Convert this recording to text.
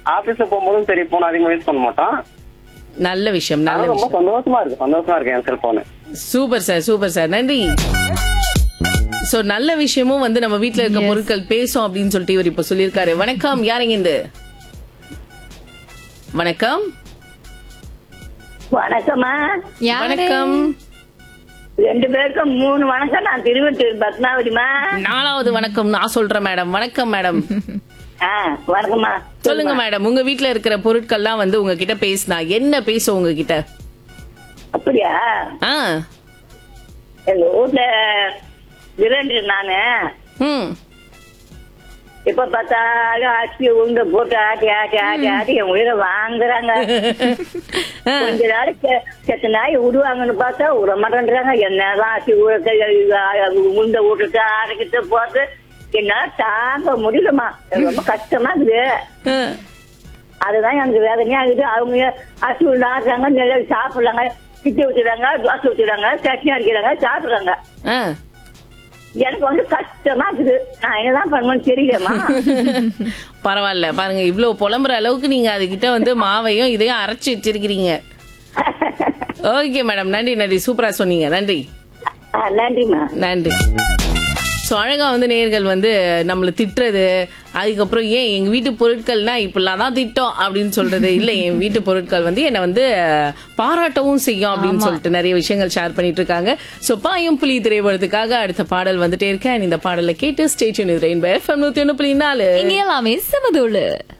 ஆபீஸ்ல போகும்போதும் சரி போன் அதிகமா யூஸ் பண்ண மாட்டோம் நல்ல விஷயம் நல்ல ஆனா ரொம்ப விஷயம் சந்தோஷமா இருக்கு சந்தோஷமா இருக்கு என் cellphone super sir super sir நன்றி சோ நல்ல விஷயமும் வந்து நம்ம வீட்ல இருக்க பொருட்கள் பேசும் அப்படின்னு சொல்லிட்டு இவர் இப்ப சொல்லியிருக்காரு வணக்கம் யாருங்க இந்த வணக்கம் வணக்கம்மா யாரு வணக்கம் ரெண்டு பேருக்கும் மூணு வணக்கம் நான் திருவத்தூர் பத்மாவதிமா நாலாவது வணக்கம் நான் சொல்றேன் மேடம் வணக்கம் மேடம் ஆ வணக்கம்மா சொல்லுங்க மேடம் உங்க வீட்ல இருக்கிற பொருட்கள்லாம் வந்து உங்ககிட்ட பேசினா என்ன பேசும் உங்ககிட்ட அப்படியா ஆ எங்க வீட்ல விரண்டு நானு ம் இப்ப பார்த்தாலும் அரிசி உருண்டை போட்டு ஆட்டி ஆட்டி ஆட்டி ஆட்டி என் உயிரை வாங்குறாங்க ஆ. கொஞ்ச நாள் செ- செத்த நாய் விடுவாங்கன்னு பார்த்தா விட மாட்டேன்றாங்க என்னதான் அரிசி ஊழத்தை உருண்டை விட்டுட்டு அரைக்கிட்டு போட்டு என்னால தாங்க முடியலம்மா எனக்கு ரொம்ப கஷ்டமா இருக்குது ஆ. அதுதான் எனக்கு வேதனையா இருக்குது அவங்க அரிசி உருண்டை ஆட்டுறாங்க நல்லா சாப்பிடுறாங்க கிட்டி ஊத்துறாங்க தோசை ஊத்துறாங்க சட்னி அடிக்கிறாங்க சாப்பிடுறாங்க ஆ. எனக்கு வந்து கஷ்டமா இருக்குது நான் என்னதான் பண்ணுவேன்னு தெரியலம்மா பரவாயில்ல பாருங்க இவ்ளோ புலம்புற அளவுக்கு நீங்க அதுகிட்ட வந்து மாவையும் இதையும் அரைச்சு வச்சிருக்கிறீங்க ஓகே மேடம் நன்றி நன்றி சூப்பரா சொன்னீங்க நன்றி ஆ, நன்றிம்மா நன்றி ஸோ அழகா வந்து நேர்கள் வந்து நம்மளை திட்டுறது அதுக்கப்புறம் ஏன் எங்க வீட்டு பொருட்கள்னா இப்படிலாம் தான் திட்டம் அப்படின்னு சொல்றது இல்ல என் வீட்டு பொருட்கள் வந்து என்னை வந்து அஹ், பாராட்டவும் செய்யும் அப்படின்னு சொல்லிட்டு நிறைய விஷயங்கள் ஷேர் பண்ணிட்டு இருக்காங்க ஸோ பாயும் புலி திரைப்படத்துக்காக அடுத்த பாடல் வந்துட்டே இருக்கேன் இந்த பாடலை கேட்டு ஸ்டேட்யூன் ரெயின்போ எஃப்எம் நூத்தி ஒன்று புள்ளி நாலு இங்க எல்லாமே சமதோளு